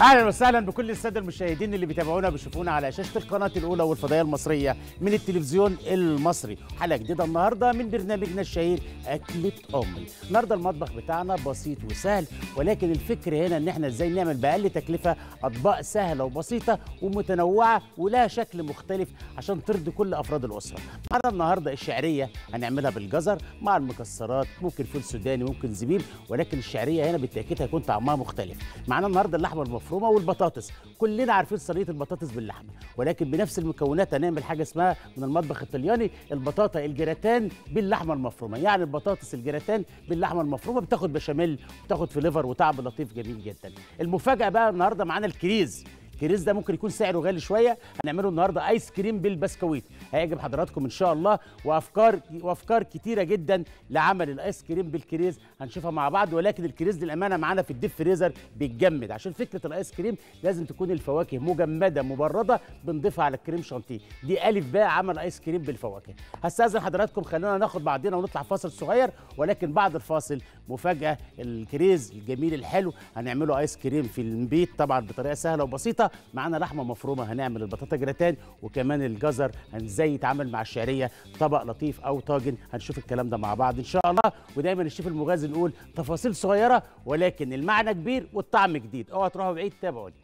اهلا وسهلا بكل الساده المشاهدين اللي بيتابعونا بيشوفونا على شاشه القناه الاولى والفضائيه المصريه من التلفزيون المصري حلقه جديده النهارده من برنامجنا الشهير اكله امي النهارده المطبخ بتاعنا بسيط وسهل ولكن الفكر هنا ان احنا ازاي نعمل باقل تكلفه اطباق سهله وبسيطه ومتنوعه ولها شكل مختلف عشان ترضي كل افراد الاسره معانا النهارده الشعريه هنعملها بالجزر مع المكسرات ممكن فول سوداني ممكن زبيب ولكن الشعريه هنا بالتاكيد هيكون طعمها مختلف معانا النهارده اللحمه المفرومه والبطاطس كلنا عارفين صينيه البطاطس باللحمه ولكن بنفس المكونات هنعمل حاجه اسمها من المطبخ الطلياني البطاطا الجراتان باللحمه المفرومه يعني البطاطس الجراتان باللحمه المفرومه بتاخد بشاميل بتاخد فليفر وطعم لطيف جميل جدا المفاجاه بقى النهارده معانا الكريز الكريز ده ممكن يكون سعره غالي شويه هنعمله النهارده ايس كريم بالبسكويت هيعجب حضراتكم ان شاء الله وافكار وافكار كتيره جدا لعمل الايس كريم بالكريز هنشوفها مع بعض ولكن الكريز للامانه معانا في الديب فريزر بيتجمد عشان فكره الايس كريم لازم تكون الفواكه مجمده مبرده بنضيفها على الكريم شانتيه دي الف باء عمل ايس كريم بالفواكه هستاذن حضراتكم خلونا ناخد بعضنا ونطلع فاصل صغير ولكن بعد الفاصل مفاجاه الكريز الجميل الحلو هنعمله ايس كريم في البيت طبعا بطريقه سهله وبسيطه معانا لحمه مفرومه هنعمل البطاطا جراتان وكمان الجزر ازاي يتعامل مع الشعريه طبق لطيف او طاجن هنشوف الكلام ده مع بعض ان شاء الله ودايما الشيف المغازي نقول تفاصيل صغيره ولكن المعنى كبير والطعم جديد اوعى تروحوا بعيد تابعوني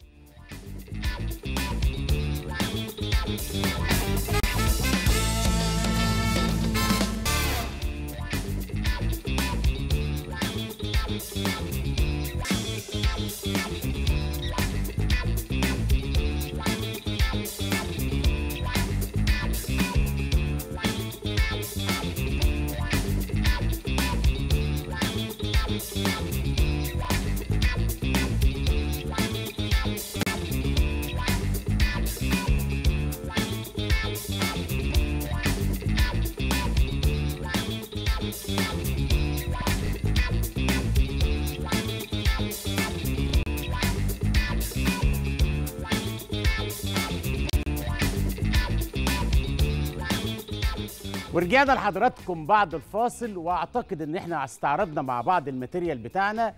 ورجعنا لحضراتكم بعد الفاصل واعتقد ان احنا استعرضنا مع بعض الماتيريال بتاعنا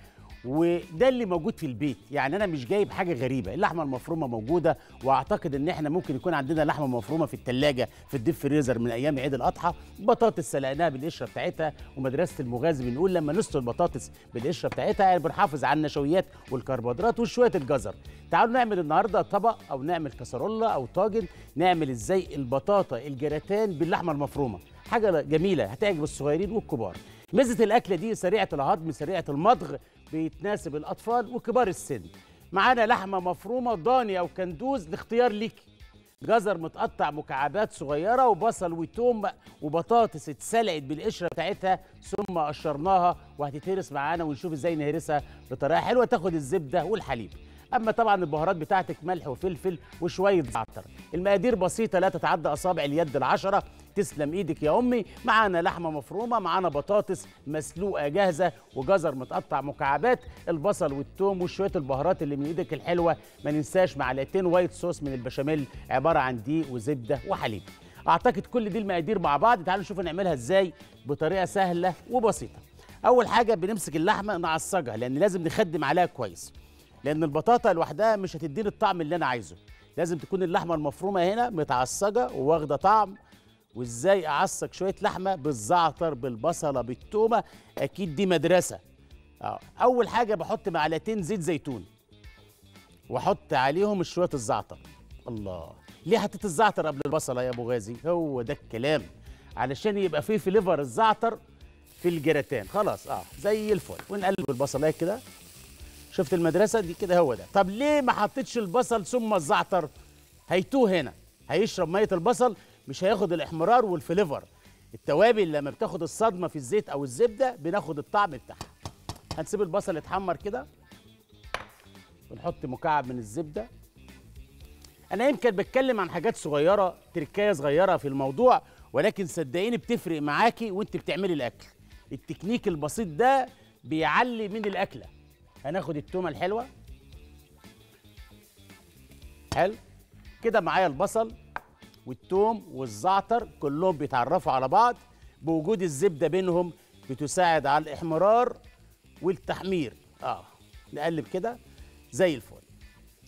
وده اللي موجود في البيت يعني انا مش جايب حاجه غريبه اللحمه المفرومه موجوده واعتقد ان احنا ممكن يكون عندنا لحمه مفرومه في الثلاجه في الديب فريزر من ايام عيد الاضحى بطاطس سلقناها بالقشره بتاعتها ومدرسه المغازي بنقول لما نسلق البطاطس بالقشره بتاعتها يعني بنحافظ على النشويات والكربوهيدرات وشويه الجزر تعالوا نعمل النهارده طبق او نعمل كسرولة او طاجن نعمل ازاي البطاطا الجراتان باللحمه المفرومه حاجه جميله هتعجب الصغيرين والكبار ميزه الاكله دي سريعه الهضم سريعه المضغ بيتناسب الاطفال وكبار السن معانا لحمه مفرومه ضاني او كندوز لاختيار ليكي جزر متقطع مكعبات صغيره وبصل وتوم وبطاطس اتسلقت بالقشره بتاعتها ثم قشرناها وهتتهرس معانا ونشوف ازاي نهرسها بطريقه حلوه تاخد الزبده والحليب اما طبعا البهارات بتاعتك ملح وفلفل وشويه زعتر المقادير بسيطه لا تتعدى اصابع اليد العشره تسلم ايدك يا امي معانا لحمه مفرومه معانا بطاطس مسلوقه جاهزه وجزر متقطع مكعبات البصل والثوم وشويه البهارات اللي من ايدك الحلوه ما ننساش معلقتين وايت صوص من البشاميل عباره عن دقيق وزبده وحليب اعتقد كل دي المقادير مع بعض تعالوا نشوف نعملها ازاي بطريقه سهله وبسيطه اول حاجه بنمسك اللحمه نعصجها لان لازم نخدم عليها كويس لان البطاطا لوحدها مش هتديني الطعم اللي انا عايزه لازم تكون اللحمه المفرومه هنا متعصجه وواخده طعم وازاي اعصج شويه لحمه بالزعتر بالبصله بالتومه اكيد دي مدرسه أه. اول حاجه بحط معلقتين زيت زيتون واحط عليهم شويه الزعتر الله ليه حطيت الزعتر قبل البصله يا ابو غازي هو ده الكلام علشان يبقى فيه فليفر الزعتر في الجراتان خلاص اه زي الفل ونقلب البصلايه كده شفت المدرسه دي كده هو ده طب ليه ما حطيتش البصل ثم الزعتر هيتوه هنا هيشرب ميه البصل مش هياخد الاحمرار والفليفر التوابل لما بتاخد الصدمه في الزيت او الزبده بناخد الطعم بتاعها هنسيب البصل يتحمر كده ونحط مكعب من الزبده انا يمكن بتكلم عن حاجات صغيره تركايه صغيره في الموضوع ولكن صدقيني بتفرق معاكي وانت بتعملي الاكل التكنيك البسيط ده بيعلي من الاكله هناخد التومه الحلوه حلو كده معايا البصل والثوم والزعتر كلهم بيتعرفوا على بعض بوجود الزبده بينهم بتساعد على الاحمرار والتحمير اه نقلب كده زي الفل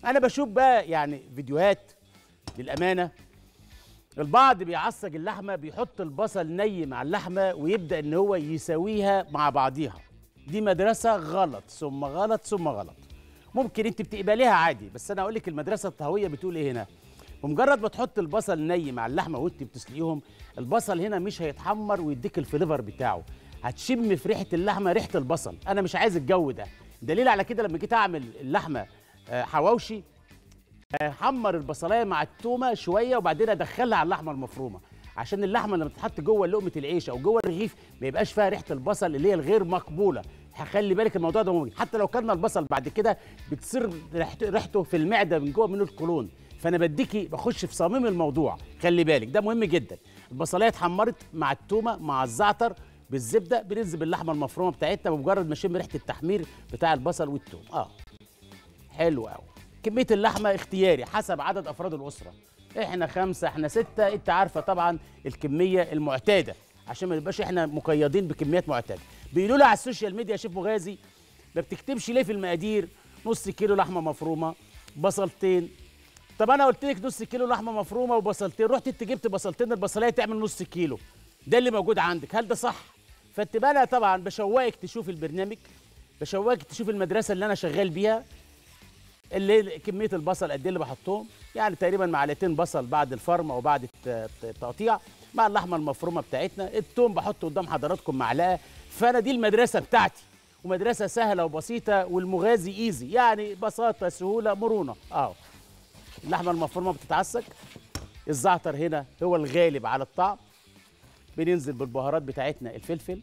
انا بشوف بقى يعني فيديوهات للامانه البعض بيعصج اللحمه بيحط البصل ني مع اللحمه ويبدا ان هو يساويها مع بعضيها دي مدرسه غلط ثم غلط ثم غلط ممكن انت بتقبليها عادي بس انا اقول لك المدرسه الطهويه بتقول ايه هنا بمجرد ما تحط البصل ني مع اللحمه وانت بتسلقيهم البصل هنا مش هيتحمر ويديك الفليفر بتاعه هتشم في ريحه اللحمه ريحه البصل انا مش عايز الجو ده دليل على كده لما جيت اعمل اللحمه آه، حواوشي آه، حمر البصلايه مع التومه شويه وبعدين ادخلها على اللحمه المفرومه عشان اللحمه لما تتحط جوه لقمه العيش او جوه الرغيف ما يبقاش فيها ريحه البصل اللي هي الغير مقبوله هخلي بالك الموضوع ده مهم حتى لو كلنا البصل بعد كده بتصير ريحته ريحته في المعده من جوه من القولون فانا بديكي بخش في صميم الموضوع خلي بالك ده مهم جدا البصلايه اتحمرت مع التومه مع الزعتر بالزبده بننزل باللحمه المفرومه بتاعتنا بمجرد ما اشم ريحه التحمير بتاع البصل والتوم اه حلو قوي كميه اللحمه اختياري حسب عدد افراد الاسره احنا خمسه احنا سته انت عارفه طبعا الكميه المعتاده عشان ما نبقاش احنا مقيدين بكميات معتاده بيقولوا لي على السوشيال ميديا يا شيف مغازي ما بتكتبش ليه في المقادير نص كيلو لحمه مفرومه بصلتين طب انا قلت لك نص كيلو لحمه مفرومه وبصلتين رحت انت جبت بصلتين البصلايه تعمل نص كيلو ده اللي موجود عندك هل ده صح فانت بقى أنا طبعا بشوقك تشوف البرنامج بشوقك تشوف المدرسه اللي انا شغال بيها اللي كميه البصل قد ايه اللي بحطهم يعني تقريبا معلقتين بصل بعد الفرم او بعد الت- التقطيع مع اللحمه المفرومه بتاعتنا التوم بحط قدام حضراتكم معلقه فانا دي المدرسه بتاعتي ومدرسه سهله وبسيطه والمغازي ايزي يعني بساطه سهوله مرونه اه اللحمه المفرومه بتتعسك الزعتر هنا هو الغالب على الطعم بننزل بالبهارات بتاعتنا الفلفل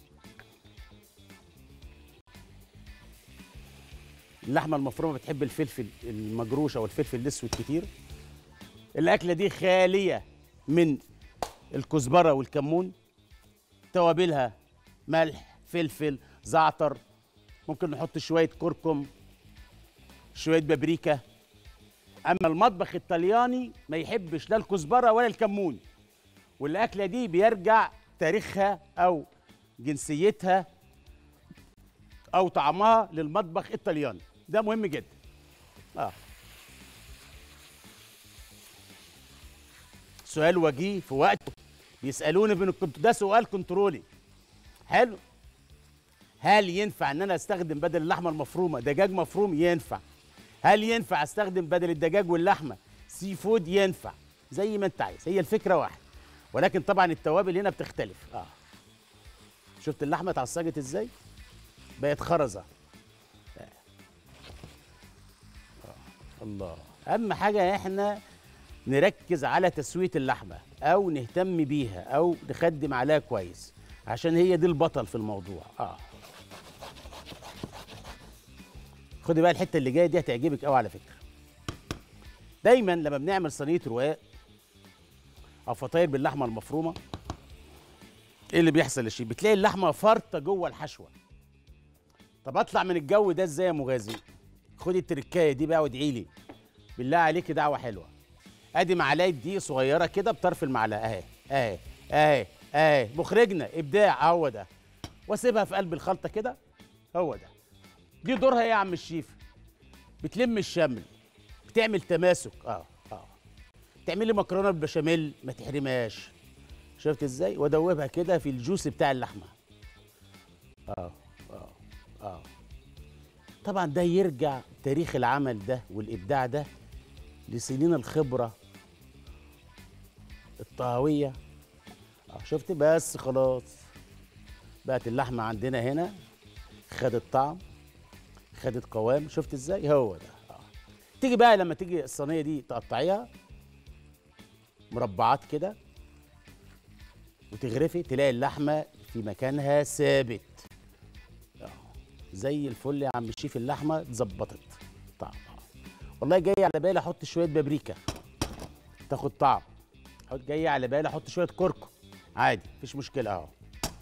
اللحمه المفرومه بتحب الفلفل المجروش او الفلفل الاسود كتير الاكله دي خاليه من الكزبره والكمون توابلها ملح فلفل زعتر ممكن نحط شويه كركم شويه بابريكا اما المطبخ الطلياني ما يحبش لا الكزبره ولا الكمون والاكله دي بيرجع تاريخها او جنسيتها او طعمها للمطبخ الطلياني ده مهم جدا اه سؤال وجيه في وقته بيسالوني بين الكنت ده سؤال كنترولي حلو هل ينفع ان انا استخدم بدل اللحمه المفرومه دجاج مفروم ينفع هل ينفع استخدم بدل الدجاج واللحمه سي فود ينفع زي ما انت عايز هي الفكره واحده ولكن طبعا التوابل هنا بتختلف اه شفت اللحمه اتعصجت ازاي بقت خرزه آه. آه. الله اهم حاجه احنا نركز على تسويه اللحمه او نهتم بيها او نخدم عليها كويس عشان هي دي البطل في الموضوع اه خدي بقى الحته اللي جايه دي هتعجبك قوي على فكره دايما لما بنعمل صينيه رقاق او فطاير باللحمه المفرومه ايه اللي بيحصل يا شيخ بتلاقي اللحمه فرطه جوه الحشوه طب اطلع من الجو ده ازاي يا مغازي خدي التركايه دي بقى وادعي لي بالله عليكي دعوه حلوه ادي معلقه دقيق صغيره كده بطرف المعلقه اهي اهي اهي اهي مخرجنا ابداع هو ده واسيبها في قلب الخلطه كده هو ده دي دورها ايه يا عم الشيف بتلم الشمل بتعمل تماسك اه اه تعملي مكرونه بالبشاميل ما تحرمهاش شفت ازاي وادوبها كده في الجوس بتاع اللحمه اه اه اه طبعا ده يرجع تاريخ العمل ده والابداع ده لسنين الخبره الطهويه اه شفت بس خلاص بقت اللحمه عندنا هنا خدت طعم خدت قوام شفت ازاي هو ده آه. تيجي بقى لما تيجي الصينيه دي تقطعيها مربعات كده وتغرفي تلاقي اللحمه في مكانها ثابت آه. زي الفل يا عم الشيف اللحمه اتظبطت طعم آه. والله جاي على بالي احط شويه بابريكا تاخد طعم احط جاي على بالي احط شويه كركم عادي مفيش مشكله اهو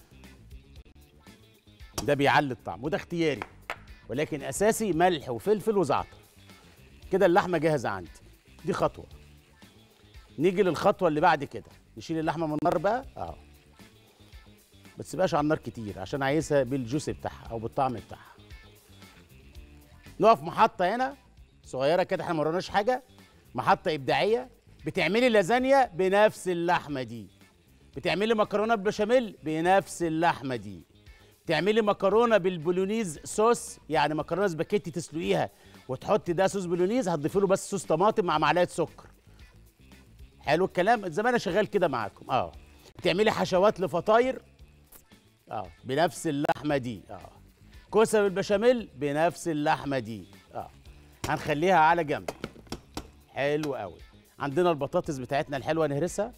ده بيعلي الطعم وده اختياري ولكن اساسي ملح وفلفل وزعتر كده اللحمه جاهزه عندي دي خطوه نيجي للخطوه اللي بعد كده نشيل اللحمه من النار بقى اه ما تسيبهاش على النار كتير عشان عايزها بالجوس بتاعها او بالطعم بتاعها نقف محطه هنا صغيره كده احنا ما وراناش حاجه محطه ابداعيه بتعملي لازانيا بنفس اللحمه دي بتعملي مكرونه بشاميل بنفس اللحمه دي تعملي مكرونه بالبولونيز صوص يعني مكرونه سباكيتي تسلقيها وتحطي ده صوص بولونيز هتضيفي له بس صوص طماطم مع معلقه سكر حلو الكلام زمان انا شغال كده معاكم اه بتعملي حشوات لفطاير اه بنفس اللحمه دي اه كوسه بالبشاميل بنفس اللحمه دي اه هنخليها على جنب حلو قوي عندنا البطاطس بتاعتنا الحلوه نهرسها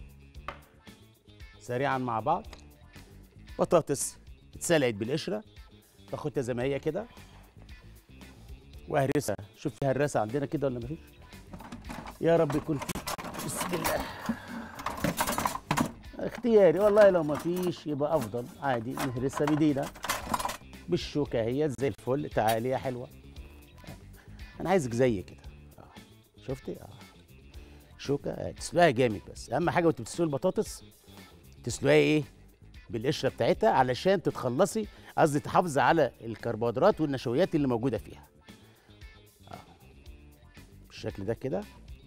سريعا مع بعض بطاطس اتسلقت بالقشره باخدها زي ما هي كده واهرسها شوف فيها الرسه عندنا كده ولا مفيش يا رب يكون في بسم الله اختياري والله لو مفيش يبقى افضل عادي نهرسها بايدينا بالشوكه هي زي الفل تعالي يا حلوه انا عايزك زي كده آه. شفتي اه شوكه آه. تسلقها جامد بس اهم حاجه وانت بتسلقي البطاطس تسلقيها ايه بالقشره بتاعتها علشان تتخلصي قصدي تحافظي على الكربوهيدرات والنشويات اللي موجوده فيها آه. بالشكل ده كده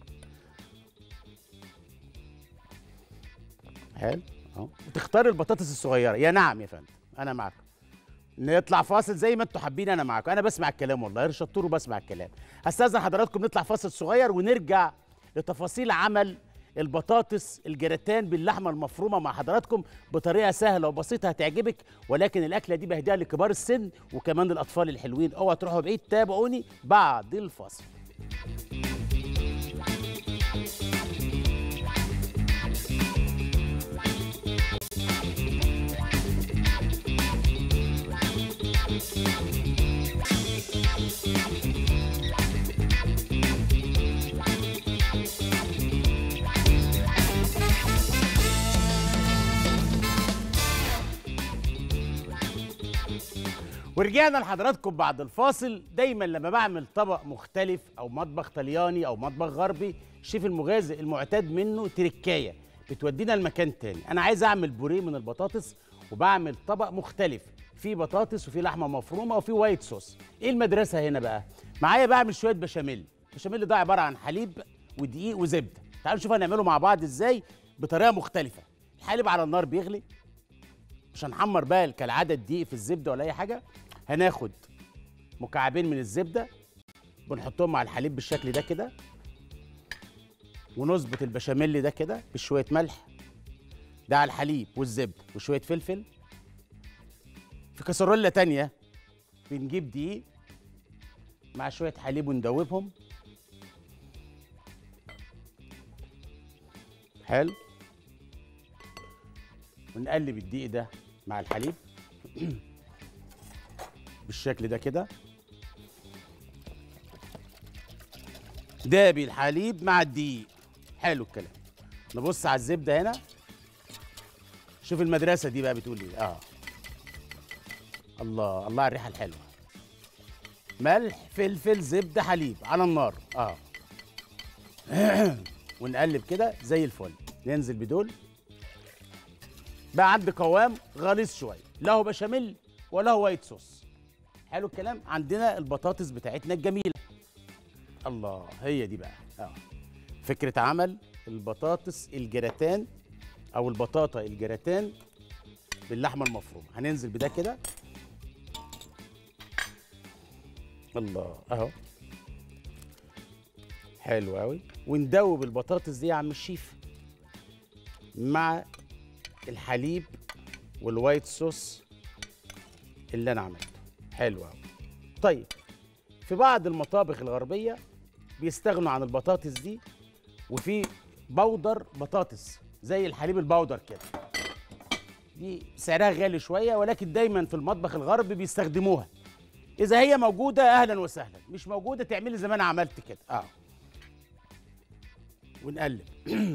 حلو اهو وتختاري البطاطس الصغيره يا نعم يا فندم انا معاكم نطلع فاصل زي ما انتوا حابين انا معاكم انا بسمع الكلام والله شطور وبسمع الكلام هستاذن حضراتكم نطلع فاصل صغير ونرجع لتفاصيل عمل البطاطس الجراتان باللحمه المفرومه مع حضراتكم بطريقه سهله وبسيطه هتعجبك ولكن الاكله دي بهديها لكبار السن وكمان الاطفال الحلوين اوعوا تروحوا بعيد تابعوني بعد الفاصل ورجعنا لحضراتكم بعد الفاصل دايما لما بعمل طبق مختلف او مطبخ طلياني او مطبخ غربي الشيف المغازي المعتاد منه تركايه بتودينا لمكان تاني انا عايز اعمل بوريه من البطاطس وبعمل طبق مختلف فيه بطاطس وفيه لحمه مفرومه وفيه وايت صوص ايه المدرسه هنا بقى معايا بعمل شويه بشاميل البشاميل ده عباره عن حليب ودقيق وزبده تعالوا نشوف هنعمله مع بعض ازاي بطريقه مختلفه الحليب على النار بيغلي مش هنحمر بقى كالعاده الدقيق في الزبده ولا اي حاجه هناخد مكعبين من الزبده بنحطهم مع الحليب بالشكل ده كده ونظبط البشاميل ده كده بشويه ملح ده على الحليب والزبده وشويه فلفل في كسرولة تانية بنجيب دقيق مع شويه حليب وندوبهم حلو ونقلب الدقيق ده مع الحليب بالشكل ده كده دابي الحليب مع الدقيق حلو الكلام نبص على الزبده هنا شوف المدرسه دي بقى بتقول ايه اه الله الله على الريحه الحلوه ملح فلفل زبده حليب على النار اه ونقلب كده زي الفل ننزل بدول بقى عندي قوام غليظ شويه لا هو بشاميل ولا هو وايت صوص حلو الكلام عندنا البطاطس بتاعتنا الجميله الله هي دي بقى اه فكره عمل البطاطس الجراتان او البطاطا الجراتان باللحمه المفرومه هننزل بده كده الله اهو حلو قوي وندوب البطاطس دي يا عم الشيف مع الحليب والوايت صوص اللي انا عملته حلو قوي طيب في بعض المطابخ الغربيه بيستغنوا عن البطاطس دي وفي بودر بطاطس زي الحليب البودر كده دي سعرها غالي شويه ولكن دايما في المطبخ الغربي بيستخدموها اذا هي موجوده اهلا وسهلا مش موجوده تعملي زي ما انا عملت كده اه ونقلب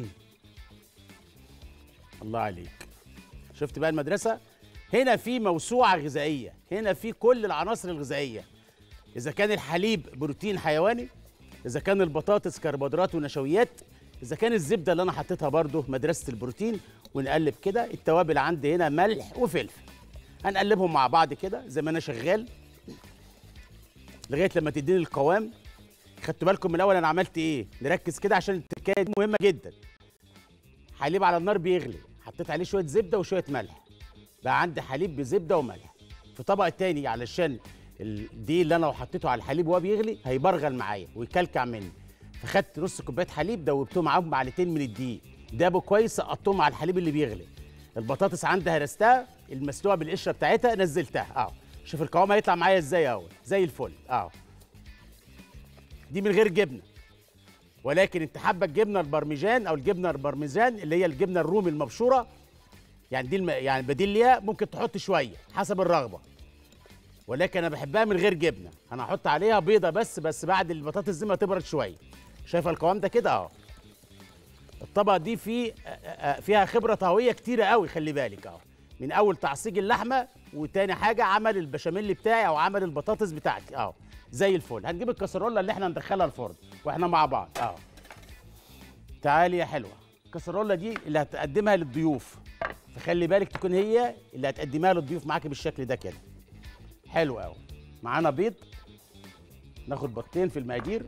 الله عليك شفت بقى المدرسه هنا في موسوعه غذائيه هنا في كل العناصر الغذائيه اذا كان الحليب بروتين حيواني اذا كان البطاطس كربوهيدرات ونشويات اذا كان الزبده اللي انا حطيتها برده مدرسه البروتين ونقلب كده التوابل عندي هنا ملح وفلفل هنقلبهم مع بعض كده زي ما انا شغال لغايه لما تديني القوام خدتوا بالكم من الاول انا عملت ايه نركز كده عشان التركايه دي مهمه جدا حليب على النار بيغلي حطيت عليه شويه زبده وشويه ملح بقى عندي حليب بزبده وملح في طبق تاني علشان الدقيق اللي انا لو حطيته على الحليب وهو بيغلي هيبرغل معايا ويكلكع مني فخدت نص كوبايه حليب دوبته معاهم معلقتين من الدقيق دابوا كويس سقطتهم على الحليب اللي بيغلي البطاطس عندي هرستها المسلوقه بالقشره بتاعتها نزلتها اه شوف القوام هيطلع معايا ازاي اهو زي الفل اه دي من غير جبنه ولكن انت حابه الجبنه البرمجان او الجبنه البرمجان اللي هي الجبنه الرومي المبشوره يعني دي الم... يعني بديل ليها ممكن تحط شويه حسب الرغبه ولكن انا بحبها من غير جبنه انا هحط عليها بيضه بس بس بعد البطاطس دي ما تبرد شويه شايفه القوام ده كده اه الطبقه دي في فيها خبره طهويه كتيره قوي خلي بالك اه من اول تعصيج اللحمه وتاني حاجه عمل البشاميل بتاعي او عمل البطاطس بتاعتي اه زي الفل هنجيب الكسرولة اللي احنا ندخلها الفرن واحنا مع بعض اه تعالي يا حلوه الكسرولة دي اللي هتقدمها للضيوف فخلي بالك تكون هي اللي هتقدمها للضيوف معاكي بالشكل ده كده حلو قوي معانا بيض ناخد بطين في المقادير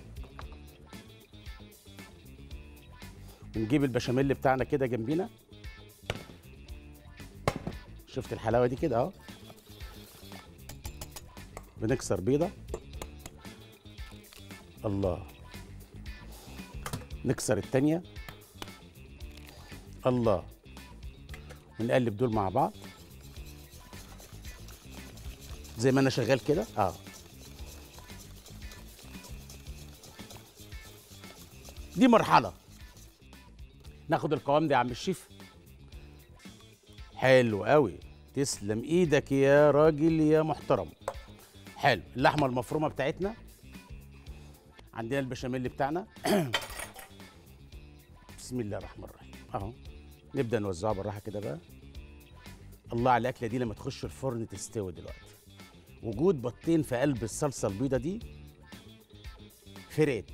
ونجيب البشاميل بتاعنا كده جنبينا شفت الحلاوه دي كده اهو بنكسر بيضه الله نكسر التانية الله ونقلب دول مع بعض زي ما انا شغال كده اه دي مرحله ناخد القوام ده يا عم الشيف حلو قوي تسلم ايدك يا راجل يا محترم حلو اللحمه المفرومه بتاعتنا عندنا البشاميل بتاعنا بسم الله الرحمن الرحيم اهو نبدا نوزعها بالراحه كده بقى الله على الاكله دي لما تخش الفرن تستوي دلوقتي وجود بطين في قلب الصلصه البيضه دي فرقت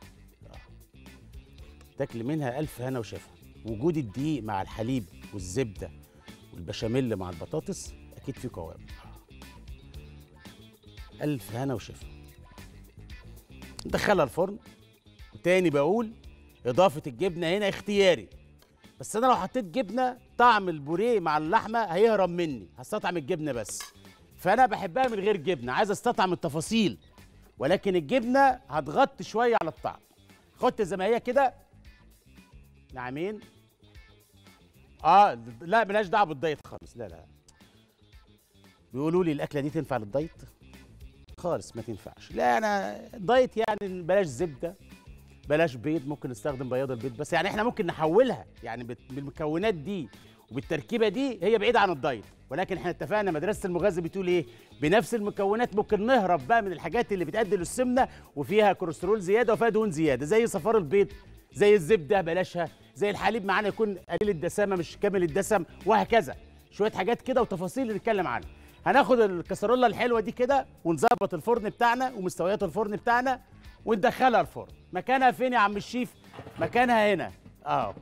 تاكل منها الف هنا وشفا وجود الدقيق مع الحليب والزبده والبشاميل مع البطاطس اكيد في قوام الف هنا وشفا ندخلها الفرن وتاني بقول اضافه الجبنه هنا اختياري بس انا لو حطيت جبنه طعم البوريه مع اللحمه هيهرب مني هستطعم الجبنه بس فانا بحبها من غير جبنه عايز استطعم التفاصيل ولكن الجبنه هتغطي شويه على الطعم خدت زي ما هي كده نعمين اه لا ملهاش دعوه بالدايت خالص لا لا بيقولوا لي الاكله دي تنفع للدايت خالص ما تنفعش لا انا دايت يعني بلاش زبده بلاش بيض ممكن نستخدم بياض البيض بس يعني احنا ممكن نحولها يعني بالمكونات دي وبالتركيبه دي هي بعيده عن الدايت ولكن احنا اتفقنا مدرسه المغذي بتقول ايه بنفس المكونات ممكن نهرب بقى من الحاجات اللي بتؤدي للسمنه وفيها كوليسترول زياده وفيها دهون زياده زي صفار البيض زي الزبده بلاشها زي الحليب معانا يكون قليل الدسامه مش كامل الدسم وهكذا شويه حاجات كده وتفاصيل نتكلم عنها هناخد الكسرولة الحلوه دي كده ونظبط الفرن بتاعنا ومستويات الفرن بتاعنا وندخلها الفرن مكانها فين يا عم الشيف مكانها هنا اه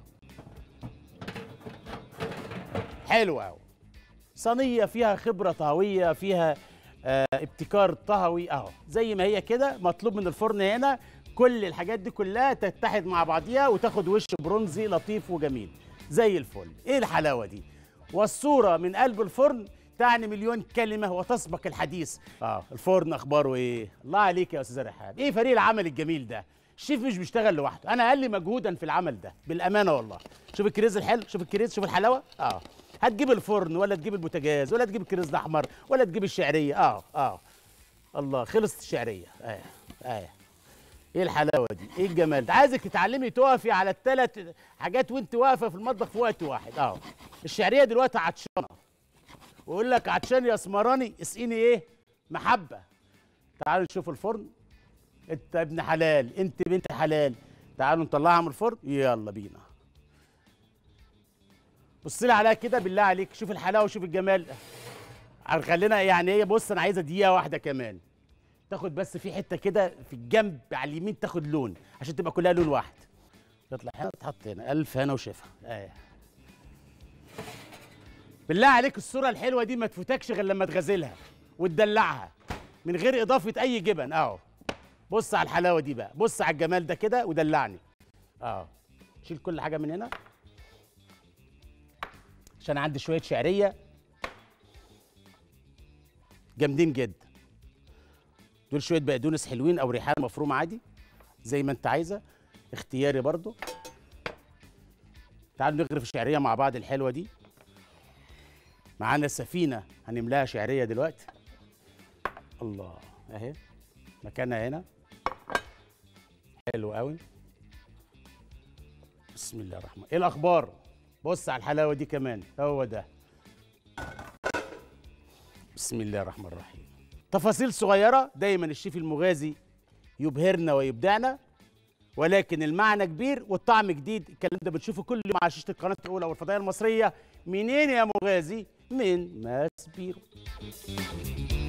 حلو قوي صينيه فيها خبره طهويه فيها آه ابتكار طهوي اهو زي ما هي كده مطلوب من الفرن هنا كل الحاجات دي كلها تتحد مع بعضيها وتاخد وش برونزي لطيف وجميل زي الفل ايه الحلاوه دي والصوره من قلب الفرن تعني مليون كلمه وتسبق الحديث اه الفرن اخباره ايه الله عليك يا استاذ رحاب ايه فريق العمل الجميل ده الشيف مش بيشتغل لوحده انا اقل مجهودا في العمل ده بالامانه والله شوف الكريز الحلو شوف الكريز شوف الحلاوه اه هتجيب الفرن ولا تجيب البوتاجاز ولا تجيب الكريز الاحمر ولا تجيب الشعريه اه اه الله خلصت الشعريه اه اه ايه الحلاوه دي ايه الجمال ده عايزك تتعلمي تقفي على الثلاث حاجات وانت واقفه في المطبخ في وقت واحد اه الشعريه دلوقتي عطشانه ويقول لك عطشان يا اسمراني اسقيني ايه محبه تعالوا نشوف الفرن انت ابن حلال انت بنت حلال تعالوا نطلعها من الفرن يلا بينا بص لي عليها كده بالله عليك شوف الحلاوه وشوف الجمال خلينا يعني ايه بص انا عايزه دقيقه واحده كمان تاخد بس في حته كده في الجنب على اليمين تاخد لون عشان تبقى كلها لون واحد تطلع هنا تحط هنا الف هنا وشفا ايه بالله عليك الصوره الحلوه دي ما تفوتكش غير لما تغزلها وتدلعها من غير اضافه اي جبن اهو بص على الحلاوه دي بقى بص على الجمال ده كده ودلعني اه شيل كل حاجه من هنا عشان عندي شويه شعريه جامدين جدا دول شويه بقدونس حلوين او ريحان مفروم عادي زي ما انت عايزه اختياري برضو تعالوا نغرف الشعريه مع بعض الحلوه دي معانا سفينه هنملاها شعريه دلوقتي الله اهي مكانها هنا حلو قوي بسم الله الرحمن ايه الاخبار بص على الحلاوه دي كمان هو ده بسم الله الرحمن الرحيم تفاصيل صغيره دايما الشيف المغازي يبهرنا ويبدعنا ولكن المعنى كبير والطعم جديد الكلام ده بنشوفه كل يوم على شاشه القناه الاولى والفضائيه المصريه منين يا مغازي من ماس بيرو